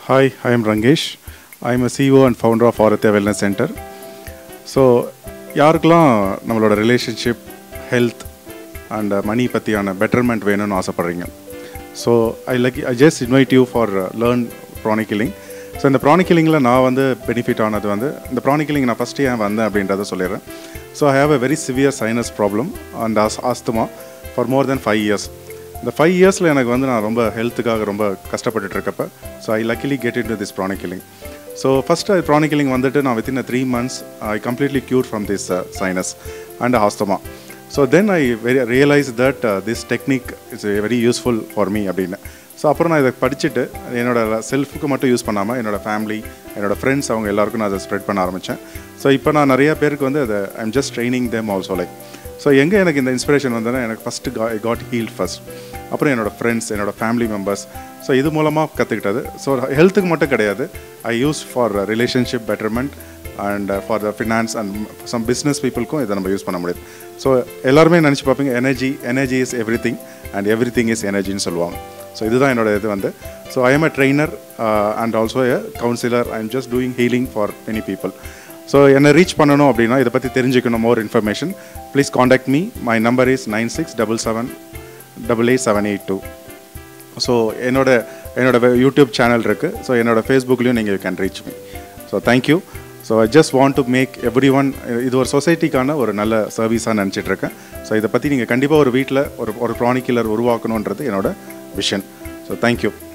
Hi, I am Rangesh. I am a CEO and founder of Auratya Wellness Center. So யாருக்கெல்லாம் நம்மளோட relationship health and money பற்றியான betterment வேணும்னு ஆசைப்பட்றீங்க so I like I just invite you for learn pranic கில்லிங் so இந்த pranic கில்லிங்கில் நான் வந்து benefit ஆனது வந்து இந்த ப்ரானிக் கில்லிங் நான் ஃபஸ்ட்டு ஏன் வந்தேன் அப்படின்றத சொல்லிடுறேன் so I have a very severe sinus problem and as asthma for more then five years இந்த ஃபைவ் இயர்ஸில் எனக்கு வந்து நான் ரொம்ப ஹெல்த்துக்காக ரொம்ப கஷ்டப்பட்டுட்டு இருக்கப்ப so I luckily get in to this pranic கில்லிங் ஸோ ஃபஸ்ட்டு ப்ரானிக் கில்லிங் வந்துட்டு நான் within three months I completely cure from this sinus and asthma so then I very realise that this technique is very useful for me அப்படின்னு so அப்புறம் நான் இதை படிச்சுட்டு என்னோட செல்ஃபுக்கு மட்டும் யூஸ் பண்ணாமல் என்னோட ஃபேமிலி என்னோட ஃப்ரெண்ட்ஸ் அவங்க எல்லாருக்கும் நான் அதை ஸ்ப்ரெட் பண்ண ஆரம்பித்தேன் ஸோ இப்போ நான் நிறைய பேருக்கு வந்து அதை I'm just training them also like so எங்கே எனக்கு இந்த இன்ஸ்பிரேஷன் வந்ததுன்னா எனக்கு ஃபஸ்ட்டு கா காட் ஹீல் ஃபஸ்ட் அப்புறம் என்னோட ஃப்ரெண்ட்ஸ் என்னோட ஃபேமிலி மெம்பர்ஸ் ஸோ இது மூலமாக கற்றுக்கிட்டது ஸோ ஹெல்த்துக்கு மட்டும் கிடையாது I use for relationship betterment and for the finance and some business பீப்புளுக்கும் இதை நம்ம யூஸ் பண்ண முடியுது ஸோ எல்லாருமே நினச்சி பார்ப்பீங்க energy energy is everything and everything is எனர்ஜின்னு சொல்லுவாங்க ஸோ இதுதான் என்னோட இது வந்து so I am a trainer and also a counsellor I am just doing healing for many people so என்னை ரீச் பண்ணணும் அப்படின்னா இதை பற்றி தெரிஞ்சுக்கணும் more information please contact me my number is nine six double seven double eight seven eight two so என்னோட என்னோட YouTube channel இருக்குது so என்னோட ஃபேஸ்புக்லேயும் நீங்கள் can reach me so thank you so I just want to make everyone இது ஒரு சொசைட்டிக்கான ஒரு நல்ல சர்வீஸாக நினச்சிட்டு இருக்கேன் ஸோ இதை பற்றி நீங்கள் கண்டிப்பாக ஒரு வீட்டில் ஒரு ஒரு ப்ரானிக் கில்லர் உருவாக்கணுன்றது என்னோட விஷன் ஸோ தேங்க்யூ